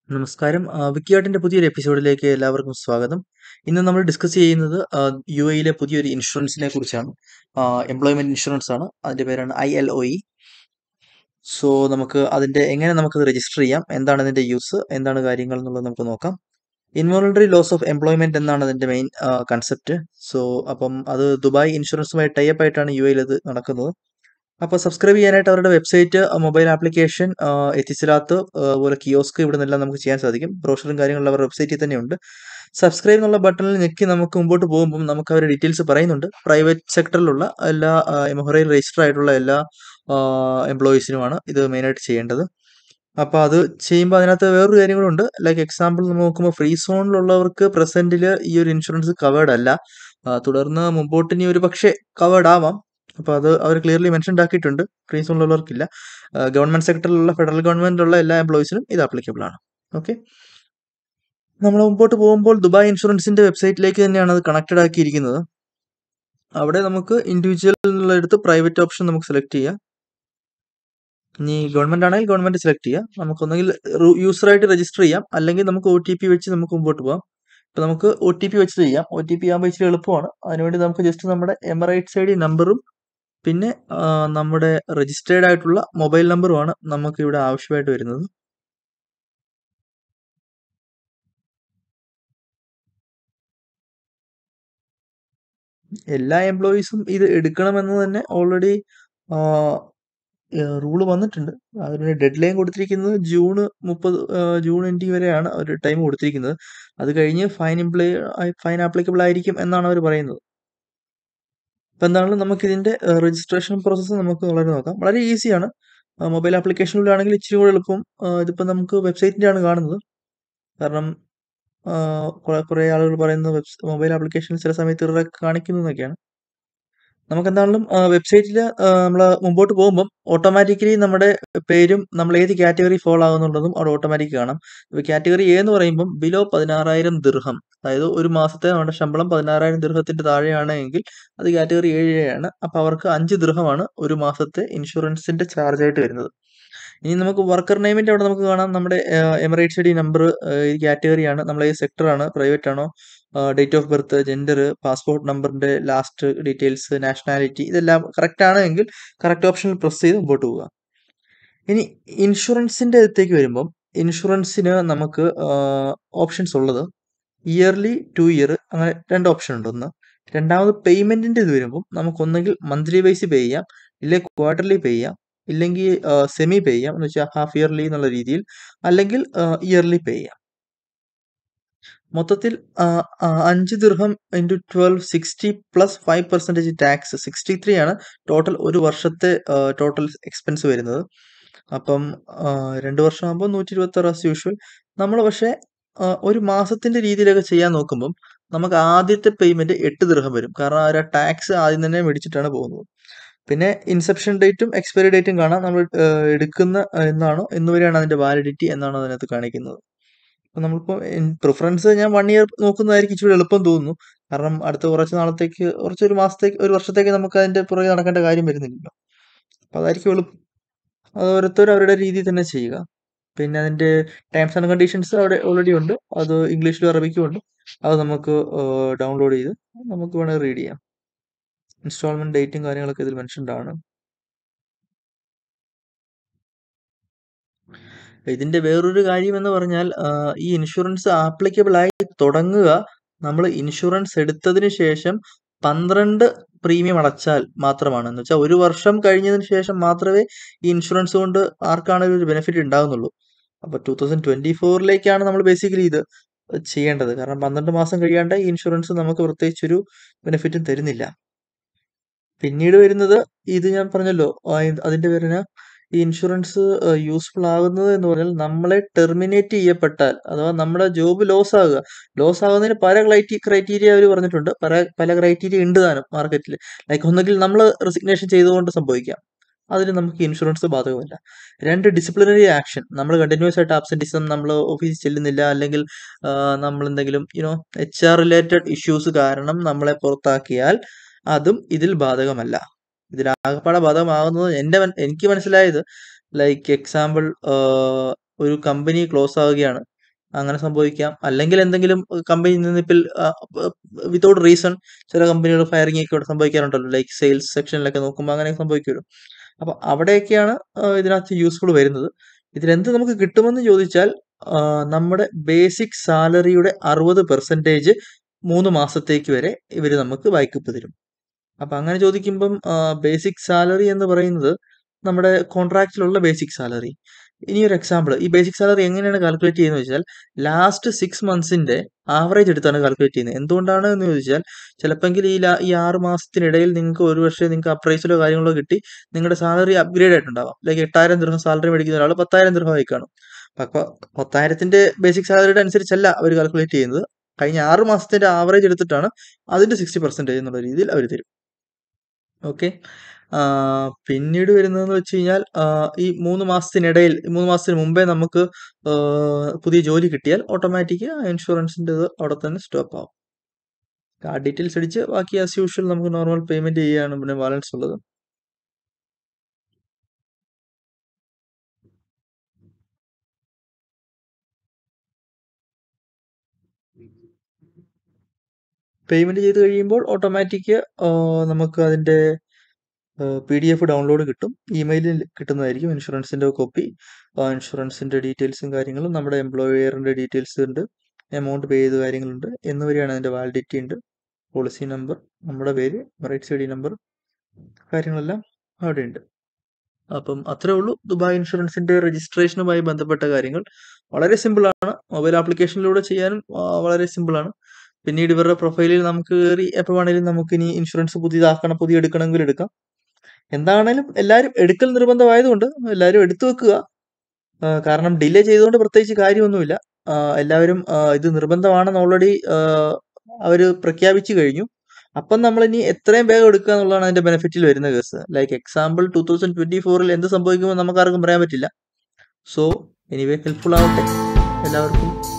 നമസ്കാരം. ആഹ് വിക്കിയാട്ടിന്റെ പുതിയൊരു എപ്പിസോഡിലേക്ക് എല്ലാവർക്കും സ്വാഗതം. ഇന്ന് നമ്മൾ ഡിസ്കസ് ചെയ്യുന്നത് ആഹ് യുഎഇയിലെ പുതിയൊരു ഇൻഷുറൻസിനെ കുറിച്ചാണ്. ആഹ് എംപ്ലോയ്മെന്റ് ഇൻഷുറൻസ് ആണ്. അതിന്റെ പേരാണ് ഐഎൽഒഇ. സോ നമുക്ക് അതിന്റെ എങ്ങനെ നമുക്കത് രജിസ്റ്റർ ചെയ്യാം? എന്താണ് അതിന്റെ യൂസ്? എന്താണ് കാര്യങ്ങൾ എന്നുള്ളത് നമുക്ക് നോക്കാം. ഇൻവോളണ്ടറി ലോസ് ഓഫ് എംപ്ലോയ്മെന്റ് എന്നാണ് അതിന്റെ മെയിൻ ആഹ് കൺസെപ്റ്റ്. സോ അപ്പം അത് ദുബായ് ഇൻഷുറൻസുമായി ടൈ അപ്പ് ആയിട്ടാണ് യുഎഇയിൽ ഇത് നടക്കുന്നത്. അപ്പോൾ സബ്സ്ക്രൈബ് ചെയ്യാനായിട്ട് അവരുടെ വെബ്സൈറ്റ്, മൊബൈൽ ആപ്ലിക്കേഷൻ, ആഹ് എത്തിസലാത്ത്, അതുപോലെ കിയോസ്ക് ഇവിടെ നിന്നെല്ലാം നമുക്ക് ചെയ്യാൻ സാധിക്കും. ബ്രോഷറും കാര്യങ്ങളും അവരുടെ വെബ്സൈറ്റിൽ തന്നെയുണ്ട്. സബ്സ്ക്രൈബ് എന്നുള്ള ബട്ടണിൽ ഞെക്കി നമുക്ക് മുമ്പോട്ട് പോകുമ്പം നമുക്ക് അവരുടെ ഡീറ്റെയിൽസ് പറയുന്നുണ്ട്. പ്രൈവറ്റ് സെക്ടറിലുള്ള എല്ലാ ആഹ് എംഹോറയിൽ രജിസ്റ്റർ ആയിട്ടുള്ള എല്ലാ ആഹ് എംപ്ലോയീസിനുമാണ് ഇത് മെയിനായിട്ട് ചെയ്യേണ്ടത്. അപ്പോൾ അത് ചെയ്യുമ്പോൾ അതിനകത്ത് വേറൊരു കാര്യം കൂടെ ഉണ്ട്. ലൈക്ക് എക്സാമ്പിൾ നമ്മൾ നോക്കുമ്പോൾ ഫ്രീ സോണിലുള്ളവർക്ക് പ്രസന്റില് ഈ ഒരു ഇൻഷുറൻസ് കവേർഡ് അല്ല. ആഹ് തുടർന്ന് മുമ്പോട്ട് ഇനി ഒരുപക്ഷേ കവേർഡ് ആവാം. അപ്പോൾ അത് അവർ ക്ലിയർലി മെൻഷൻഡ് ആക്കിയിട്ടുണ്ട്. ഫ്രീ സോണിലുള്ളവർക്കില്ല. ആഹ് ഗവൺമെന്റ് സെക്ടറിലുള്ള ഫെഡറൽ ഗവൺമെന്റിലുള്ള എല്ലാ എംപ്ലോയീസിനും ഇത് ആപ്ലിക്കബിൾ ആണ്. ഓക്കെ. നമ്മൾ മുമ്പോട്ട് പോകുമ്പോൾ ദുബായ് ഇൻഷുറൻസിന്റെ വെബ്സൈറ്റിലേക്ക് തന്നെയാണ് അത് കണക്റ്റഡ് ആക്കിയിരിക്കുന്നത്. അവിടെ നമുക്ക് ഇൻഡിവിജ്വൽ എന്നുള്ളിടത്ത് പ്രൈവറ്റ് ഓപ്ഷൻ നമുക്ക് സെലക്ട് ചെയ്യാം. ഇനി ഗവൺമെന്റ് ആണെങ്കിൽ ഗവൺമെന്റ് സെലക്ട് ചെയ്യാം. നമുക്കൊന്നെങ്കിൽ റു യൂസറായിട്ട് രജിസ്റ്റർ ചെയ്യാം. അല്ലെങ്കിൽ നമുക്ക് ഒടിപി വെച്ച് നമുക്ക് മുമ്പോട്ട് പോകാം. ഇപ്പോൾ നമുക്ക് ഒടിപി വെച്ച് ചെയ്യാം. ഒടിപി ആകുമ്പോൾ ഇച്ചിരി എളുപ്പമാണ്. അതിനുവേണ്ടി നമുക്ക് ജസ്റ്റ് നമ്മുടെ എമിറേറ്റ്സ് ഐഡി നമ്പറും പിന്നെ ആഹ് നമ്മുടെ രജിസ്റ്റേർഡ് ആയിട്ടുള്ള മൊബൈൽ നമ്പറുമാണ് നമുക്ക് ഇവിടെ ആവശ്യമായിട്ട് വരുന്നത്. എല്ലാ എംപ്ലോയീസും ഇത് എടുക്കണമെന്ന് തന്നെ ഓൾറെഡി ആഹ് ഏഹ് റൂള് വന്നിട്ടുണ്ട്. അതിന് ഡെഡ്ലൈൻ കൊടുത്തിരിക്കുന്നത് ജൂൺ 30 ആഹ് ജൂൺ എൻഡിങ് വരെയാണ് ഒരു ടൈം കൊടുത്തിരിക്കുന്നത്. അത് കഴിഞ്ഞ് ഫൈൻ ഇംപ്ലേ ഫൈൻ ആപ്ലിക്കബിൾ ആയിരിക്കും എന്നാണ് അവർ പറയുന്നത്. അപ്പോൾ എന്താണെങ്കിലും നമുക്കിതിന്റെ ആഹ് രജിസ്ട്രേഷൻ പ്രോസസ്സ് നമുക്ക് വളരെ നോക്കാം. വളരെ ഈസിയാണ്. ആഹ് മൊബൈൽ ആപ്ലിക്കേഷനിലാണെങ്കിൽ ഇച്ചിരി കൂടെ എളുപ്പം. ആഹ് ഇതിപ്പോൾ നമുക്ക് വെബ്സൈറ്റിന്റെയാണ് കാണുന്നത്. കാരണം ആഹ് കുറെ കുറെ ആളുകൾ പറയുന്നത് വെബ്സ് മൊബൈൽ ആപ്ലിക്കേഷനിൽ ചില സമയത്ത് എറർ ഒക്കെ കാണിക്കുന്നു എന്നൊക്കെയാണ്. നമുക്കെന്താണെങ്കിലും ആഹ് വെബ്സൈറ്റില് ആഹ് നമ്മള് മുമ്പോട്ട് പോകുമ്പം ഓട്ടോമാറ്റിക്കലി നമ്മുടെ പേരും നമ്മൾ ഏത് കാറ്റഗറി ഫോളോ ആകുന്നുള്ളതും അവിടെ ഓട്ടോമാറ്റിക് കാണാം. ഇപ്പോൾ കാറ്റഗറി എ എന്ന് പറയുമ്പം ബിലോ 16,000 ദിർഹം അതായത് ഒരു മാസത്തെ നമ്മുടെ ശമ്പളം 16,000 ദിർഹത്തിന്റെ താഴെയാണ് എങ്കിൽ അത് കാറ്റഗറി എ ആണ്. അപ്പോൾ അവർക്ക് 5 ദിർഹമാണ് ഒരു മാസത്തെ ഇൻഷുറൻസിന്റെ ചാർജ് ആയിട്ട് വരുന്നത്. ഇനി നമുക്ക് വർക്കർ നെയിമിന്റെ അവിടെ നമുക്ക് കാണാം നമ്മുടെ ആഹ് എമിറേറ്റ്സ് ഐഡി നമ്പർ, ഏത് കാറ്റഗറിയാണ്, നമ്മൾ ഏത് സെക്ടറാണ്, പ്രൈവറ്റ് ആണോ, ആഹ് date of birth, gender, passport നമ്പറിന്റെ ലാസ്റ്റ് ഡീറ്റെയിൽസ്, നാഷണാലിറ്റി ഇതെല്ലാം കറക്റ്റ് ആണ് എങ്കിൽ കറക്റ്റ് ഓപ്ഷനിൽ പ്രസ് ചെയ്ത് മുമ്പോട്ട് പോവുക. ഇനി ഇൻഷുറൻസിന്റെ അകത്തേക്ക് വരുമ്പം ഇൻഷുറൻസിന് നമുക്ക് ആഹ് ഓപ്ഷൻസ് ഉള്ളത് ഇയർലി, 2 ഇയർ അങ്ങനെ 2 ഓപ്ഷൻ ഉണ്ട്. ഒന്ന്. രണ്ടാമത് പേയ്മെന്റിന്റെ ഇത് വരുമ്പം നമുക്ക് ഒന്നെങ്കിൽ മന്ത്ലി വൈസ് പേ ചെയ്യാം. ഇല്ലെങ്കിൽ ക്വാർട്ടർലി പേ ചെയ്യാം. ഇല്ലെങ്കിൽ ആഹ് സെമി പേ ചെയ്യാം. എന്ന് വെച്ചാൽ ഹാഫ് ഇയർലി എന്നുള്ള രീതിയിൽ. അല്ലെങ്കിൽ ആഹ് ഇയർലി പേ ചെയ്യാം. മൊത്തത്തിൽ ആഹ് ആഹ് 5 ദിർഹം ഇൻടു 12 60 പ്ലസ് 5% ടാക്സ് 63 ആണ് ടോട്ടൽ ഒരു വർഷത്തെ ആഹ് ടോട്ടൽ എക്സ്പെൻസ് വരുന്നത്. അപ്പം ആഹ് 2 വർഷമാകുമ്പോൾ 126 ആസ് യൂഷ്വൽ. നമ്മൾ പക്ഷേ ആഹ് ഒരു മാസത്തിന്റെ രീതിയിലൊക്കെ ചെയ്യാൻ നോക്കുമ്പം നമുക്ക് ആദ്യത്തെ പേയ്മെന്റ് 8 ദിർഹം വരും. കാരണം അവര് ടാക്സ് ആദ്യം തന്നെ മേടിച്ചിട്ടാണ് പോകുന്നത്. പിന്നെ ഇൻസെപ്ഷൻ ഡേറ്റും എക്സ്പയറി ഡേറ്റും കാണാം. നമ്മൾ ഏഹ് എടുക്കുന്ന എന്നാണോ എന്ന് വരെയാണ് അതിന്റെ വാലിഡിറ്റി എന്നാണ് അതിനകത്ത് കാണിക്കുന്നത്. അപ്പോൾ നമ്മളിപ്പോൾ പ്രിഫറൻസ് ഞാൻ 1 ഇയർ നോക്കുന്നതായിരിക്കും ഇച്ചിരി എളുപ്പം തോന്നുന്നു. കാരണം അടുത്ത കുറച്ച് നാളത്തേക്ക് കുറച്ച് ഒരു മാസത്തേക്ക് ഒരു വർഷത്തേക്ക് നമുക്ക് അതിന്റെ പുറകെ നടക്കേണ്ട കാര്യം വരുന്നില്ലല്ലോ. അപ്പോൾ അതായിരിക്കും എളുപ്പം. അത് ഓരോരുത്തരും അവരുടെ രീതിയിൽ തന്നെ ചെയ്യുക. പിന്നെ അതിന്റെ ടേംസ് ആൻഡ് കണ്ടീഷൻസ് അവിടെ ഓൾറെഡി ഉണ്ട്. അത് ഇംഗ്ലീഷിലും അറബിക്കും ഉണ്ട്. അത് നമുക്ക് ആഹ് ഡൗൺലോഡ് ചെയ്ത് നമുക്ക് വേണമെങ്കിൽ റീഡ് ചെയ്യാം. ഇൻസ്റ്റാൾമെന്റ് ഡേറ്റും കാര്യങ്ങളൊക്കെ ഇതിൽ മെൻഷൻഡ് ആണ്. ഇതിന്റെ വേറൊരു കാര്യം എന്ന് പറഞ്ഞാൽ ആഹ് ഈ ഇൻഷുറൻസ് ആപ്ലിക്കബിൾ ആയി തുടങ്ങുക നമ്മൾ ഇൻഷുറൻസ് എടുത്തതിന് ശേഷം 12 പ്രീമിയം അടച്ചാൽ മാത്രമാണ്. എന്ന് വെച്ചാൽ ഒരു വർഷം കഴിഞ്ഞതിന് ശേഷം മാത്രമേ ഈ ഇൻഷുറൻസ് കൊണ്ട് ആർക്കാണെങ്കിലും ഒരു ബെനിഫിറ്റ് ഉണ്ടാകുന്നുള്ളൂ. അപ്പോൾ 2024ലേക്കാണ് നമ്മൾ ബേസിക്കലി ഇത് ചെയ്യേണ്ടത്. കാരണം 12 മാസം കഴിയാണ്ട് ഈ ഇൻഷുറൻസ് നമുക്ക് പ്രത്യേകിച്ചൊരു ബെനിഫിറ്റും തരുന്നില്ല. പിന്നീട് വരുന്നത് ഇത് ഞാൻ പറഞ്ഞല്ലോ ആഹ് അതിന്റെ പേരെന്നാ ഈ ഇൻഷുറൻസ് ആഹ് യൂസ്ഫുൾ ആകുന്നത് എന്ന് പറഞ്ഞാൽ നമ്മളെ ടെർമിനേറ്റ് ചെയ്യപ്പെട്ടാൽ അഥവാ നമ്മുടെ ജോബ് ലോസ് ആകുക. ലോസ് ആകുന്നതിന് പല ക്രൈറ്റി ക്രൈറ്റീരിയ അവര് പറഞ്ഞിട്ടുണ്ട്. പല പല ക്രൈറ്റീരിയ ഉണ്ട് താനും മാർക്കറ്റിൽ. ലൈക്ക് ഒന്നെങ്കിൽ നമ്മൾ റെസിഗ്നേഷൻ ചെയ്തുകൊണ്ട് സംഭവിക്കാം. അതിന് നമുക്ക് ഇൻഷുറൻസ് ബാധകമല്ല. 2 ഡിസിപ്ലിനറി ആക്ഷൻ നമ്മൾ കണ്ടിന്യൂസ് ആയിട്ട് ആബ്സെന്റിസം നമ്മൾ ഓഫീസിൽ ചെല്ലുന്നില്ല. അല്ലെങ്കിൽ ആഹ് നമ്മൾ എന്തെങ്കിലും you know HR related issues കാരണം നമ്മളെ പുറത്താക്കിയാൽ അതും ഇതിൽ ബാധകമല്ല. ഇതിൽ ആകപ്പാടെ ബാധകമാകുന്നത് എന്റെ എനിക്ക് മനസ്സിലായത് ലൈക്ക് എക്സാമ്പിൾ ആഹ് ഒരു കമ്പനി ക്ലോസ് ആവുകയാണ്. അങ്ങനെ സംഭവിക്കാം അല്ലെങ്കിൽ എന്തെങ്കിലും കമ്പനി നിന്നിപ്പിൽ വിതൗട്ട് റീസൺ ചില കമ്പനികൾ ഫയറിംഗ് ഒക്കെ ഇവിടെ സംഭവിക്കാറുണ്ടല്ലോ ലൈക്ക് സെയിൽസ് സെക്ഷനിലൊക്കെ നോക്കുമ്പോൾ അങ്ങനെ സംഭവിക്കുമല്ലോ അപ്പോൾ അവിടെയൊക്കെയാണ് ആ, ഇതിനകത്ത് യൂസ്ഫുൾ വരുന്നത് ഇതിലെന്ത് നമുക്ക് കിട്ടുമെന്ന് ചോദിച്ചാൽ ആ, നമ്മുടെ ബേസിക് സാലറിയുടെ അറുപത് പെർസെൻറ്റേജ് മൂന്ന് മാസത്തേക്ക് വരെ ഇവർ നമുക്ക് വായ്പ തരും അപ്പം അങ്ങനെ ചോദിക്കുമ്പം ബേസിക് സാലറി എന്ന് പറയുന്നത് നമ്മുടെ കോൺട്രാക്റ്റിലുള്ള ബേസിക് സാലറി ഇനി ഒരു എക്സാമ്പിൾ ഈ ബേസിക് സാലറി എങ്ങനെയാണ് കാൽക്കുലേറ്റ് ചെയ്യുന്നത് വെച്ചാൽ ലാസ്റ്റ് സിക്സ് മന്ത്സിന്റെ ആവറേജ് എടുത്താണ് കാൽക്കുലേറ്റ് ചെയ്യുന്നത് എന്തുകൊണ്ടാണ് എന്ന് ചോദിച്ചാൽ ചിലപ്പോൾ ഈ ലാ- ഈ ആറ് മാസത്തിനിടയിൽ നിങ്ങൾക്ക് ഒരു പക്ഷേ നിങ്ങൾക്ക് അപ്രൈസലോ കാര്യങ്ങളോ കിട്ടി നിങ്ങളുടെ സാലറി അപ്ഗ്രേഡ് ആയിട്ടുണ്ടാവാം ലൈക്ക് എട്ടായിരം ദൃഹം സാലറി മേടിക്കുന്ന ഒരാൾ പത്തായിരം ദൃഹമായി കാണും അപ്പോൾ പത്തായിരത്തിന്റെ ബേസിക് സാലറിയുടെ അനുസരിച്ചല്ല അവർ കാൽക്കുലേറ്റ് ചെയ്യുന്നത് കഴിഞ്ഞ ആറ് മാസത്തിന്റെ ആവറേജ് എടുത്തിട്ടാണ് അതിന്റെ സിക്സ്റ്റി പെർസെൻറ്റേജ് എന്നുള്ള രീതിയിൽ അവർ തരും ഓക്കെ പിന്നീട് വരുന്നതെന്ന് വെച്ച് കഴിഞ്ഞാൽ ആ, ഈ മൂന്ന് മാസത്തിനിടയിൽ ഈ മൂന്ന് മാസത്തിന് മുമ്പേ നമുക്ക് ആ, പുതിയ ജോലി കിട്ടിയാൽ ഓട്ടോമാറ്റിക് ഇൻഷുറൻസിൻ്റെ ഇത് അവിടെ തന്നെ സ്റ്റോപ്പ് ആവും ആ ഡീറ്റെയിൽസ് അടിച്ച് ബാക്കി ആസ് യൂഷ്വൽ നമുക്ക് നോർമൽ പേയ്മെന്റ് ചെയ്യുകയാണ് പിന്നെ ബാലൻസ് ഉള്ളത് പേയ്മെന്റ് ചെയ്ത് കഴിയുമ്പോൾ ഓട്ടോമാറ്റിക് നമുക്ക് അതിന്റെ പി ഡി എഫ് ഡൗൺലോഡ് കിട്ടും ഇമെയിലിൽ കിട്ടുന്നതായിരിക്കും ഇൻഷുറൻസിന്റെ കോപ്പി ഇൻഷുറൻസിന്റെ ഡീറ്റെയിൽസും കാര്യങ്ങളും നമ്മുടെ എംപ്ലോയറിന്റെ ഡീറ്റെയിൽസ് ഉണ്ട് എമൗണ്ട് പേ ചെയ്ത കാര്യങ്ങളുണ്ട് എന്നിവരെയാണ് അതിന്റെ വാലിഡിറ്റി ഉണ്ട് പോളിസി നമ്പർ നമ്മുടെ പേര് റൈറ്റ് സൈഡി നമ്പർ കാര്യങ്ങളെല്ലാം അവിടെ ഉണ്ട് അപ്പം അത്രേ ഉള്ളൂ ദുബായ് ഇൻഷുറൻസിന്റെ രജിസ്ട്രേഷനുമായി ബന്ധപ്പെട്ട കാര്യങ്ങൾ വളരെ സിമ്പിൾ ആണ് മൊബൈൽ ആപ്ലിക്കേഷനിലൂടെ ചെയ്യാനും ആ, വളരെ സിമ്പിൾ ആണ് പിന്നീട് ഇവരുടെ പ്രൊഫൈലിൽ നമുക്ക് കയറി എപ്പോൾ വേണേലും നമുക്ക് ഇനി ഇൻഷുറൻസ് പുതിയതാക്കണം പുതിയ എടുക്കണമെങ്കിൽ എടുക്കാം എന്താണേലും എല്ലാവരും എടുക്കൽ നിർബന്ധമായതുകൊണ്ട് എല്ലാവരും എടുത്തു വെക്കുക ആ, കാരണം ഡിലേ ചെയ്തുകൊണ്ട് പ്രത്യേകിച്ച് കാര്യമൊന്നുമില്ല ആ, എല്ലാവരും ആ, ഇത് നിർബന്ധമാണെന്ന് ഓൾറെഡി അവർ പ്രഖ്യാപിച്ചു കഴിഞ്ഞു അപ്പം നമ്മൾ ഇനി എത്രയും വേഗം എടുക്കുക എന്നുള്ളതാണ് അതിന്റെ ബെനിഫിറ്റിൽ വരുന്ന case like example two thousand twenty ഫോറിൽ എന്ത് സംഭവിക്കുമെന്ന് നമുക്ക് ആർക്കും പറയാൻ പറ്റില്ല സോ എനിവേ ഹെൽപ്ഫുൾ ആവട്ടെ എല്ലാവർക്കും